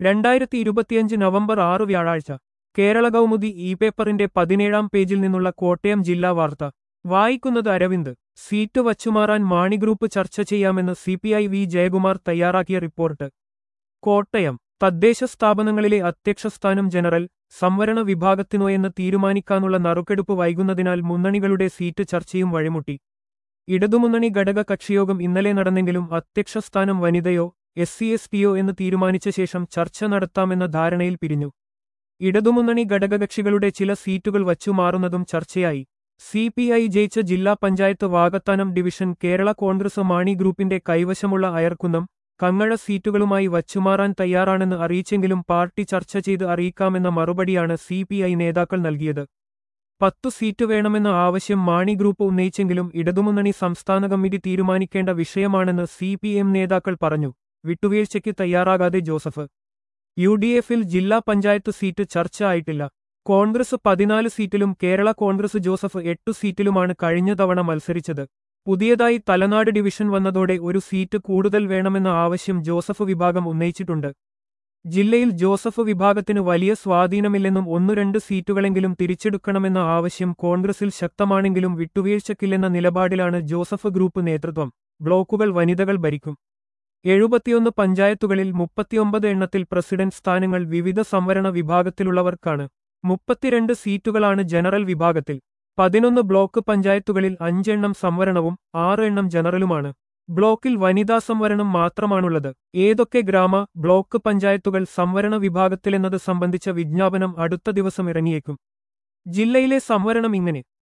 രണ്ടായിരത്തി ഇരുപത്തിയഞ്ച് നവംബർ ആറ് വ്യാഴാഴ്ച കേരള കൗമുദി ഇ പേപ്പറിന്റെ പതിനേഴാം പേജിൽ നിന്നുള്ള കോട്ടയം ജില്ലാ വാർത്ത വായിക്കുന്നത് അരവിന്ദ് സീറ്റ് വച്ചുമാറാൻ മാണി ഗ്രൂപ്പ് ചർച്ച ചെയ്യാമെന്ന് സിപിഐ വി ജയകുമാർ തയ്യാറാക്കിയ റിപ്പോർട്ട് കോട്ടയം തദ്ദേശ സ്ഥാപനങ്ങളിലെ അധ്യക്ഷസ്ഥാനം ജനറൽ സംവരണ വിഭാഗത്തിനോ എന്ന് തീരുമാനിക്കാനുള്ള നറുക്കെടുപ്പ് വൈകുന്നതിനാൽ മുന്നണികളുടെ സീറ്റ് ചർച്ചയും വഴിമുട്ടി ഇടതുമുന്നണി ഘടക കക്ഷിയോഗം ഇന്നലെ നടന്നെങ്കിലും അധ്യക്ഷസ്ഥാനം വനിതയോ എസ് സി എസ് ടിയോ എന്ന് തീരുമാനിച്ച ശേഷം ചർച്ച നടത്താമെന്ന ധാരണയിൽ പിരിഞ്ഞു ഇടതുമുന്നണി ഘടകകക്ഷികളുടെ ചില സീറ്റുകൾ വച്ചുമാറുന്നതും ചർച്ചയായി സി പി ഐ ജയിച്ച ജില്ലാ പഞ്ചായത്ത് വാകത്താനം ഡിവിഷൻ കേരള കോൺഗ്രസ് മാണി ഗ്രൂപ്പിന്റെ കൈവശമുള്ള അയർക്കുന്നം കങ്ങഴ സീറ്റുകളുമായി വച്ചുമാറാൻ തയ്യാറാണെന്ന് അറിയിച്ചെങ്കിലും പാർട്ടി ചർച്ച ചെയ്ത് അറിയിക്കാമെന്ന മറുപടിയാണ് സി പി ഐ നേതാക്കൾ നൽകിയത് പത്തു സീറ്റ് വേണമെന്ന ആവശ്യം മാണി ഗ്രൂപ്പ് ഉന്നയിച്ചെങ്കിലും ഇടതുമുന്നണി സംസ്ഥാന കമ്മിറ്റി തീരുമാനിക്കേണ്ട വിഷയമാണെന്ന് സി പി എം നേതാക്കൾ പറഞ്ഞു വിട്ടുവീഴ്ചയ്ക്ക് തയ്യാറാകാതെ ജോസഫ് യു ഡി എഫിൽ ജില്ലാ പഞ്ചായത്ത് സീറ്റ് ചർച്ച ആയിട്ടില്ല കോൺഗ്രസ് പതിനാല് സീറ്റിലും കേരള കോൺഗ്രസ് ജോസഫ് എട്ടു സീറ്റിലുമാണ് കഴിഞ്ഞ തവണ മത്സരിച്ചത് പുതിയതായി തലനാട് ഡിവിഷൻ വന്നതോടെ ഒരു സീറ്റ് കൂടുതൽ വേണമെന്ന ആവശ്യം ജോസഫ് വിഭാഗം ഉന്നയിച്ചിട്ടുണ്ട് ജില്ലയിൽ ജോസഫ് വിഭാഗത്തിന് വലിയ സ്വാധീനമില്ലെന്നും ഒന്നു രണ്ട് സീറ്റുകളെങ്കിലും തിരിച്ചെടുക്കണമെന്ന ആവശ്യം കോൺഗ്രസിൽ ശക്തമാണെങ്കിലും വിട്ടുവീഴ്ചക്കില്ലെന്ന നിലപാടിലാണ് ജോസഫ് ഗ്രൂപ്പ് നേതൃത്വം ബ്ലോക്കുകൾ വനിതകൾ ഭരിക്കും എഴുപത്തിയൊന്ന് പഞ്ചായത്തുകളിൽ മുപ്പത്തിയൊമ്പത് എണ്ണത്തിൽ പ്രസിഡന്റ് സ്ഥാനങ്ങൾ വിവിധ സംവരണ വിഭാഗത്തിലുള്ളവർക്കാണ് മുപ്പത്തിരണ്ട് സീറ്റുകളാണ് ജനറൽ വിഭാഗത്തിൽ പതിനൊന്ന് ബ്ലോക്ക് പഞ്ചായത്തുകളിൽ അഞ്ചെണ്ണം സംവരണവും ആറ് എണ്ണം ജനറലുമാണ് ബ്ലോക്കിൽ വനിതാ സംവരണം മാത്രമാണുള്ളത് ഏതൊക്കെ ഗ്രാമ ബ്ലോക്ക് പഞ്ചായത്തുകൾ സംവരണ വിഭാഗത്തിലെന്നത് സംബന്ധിച്ച വിജ്ഞാപനം അടുത്ത ദിവസം ഇറങ്ങിയേക്കും ജില്ലയിലെ സംവരണം ഇങ്ങനെ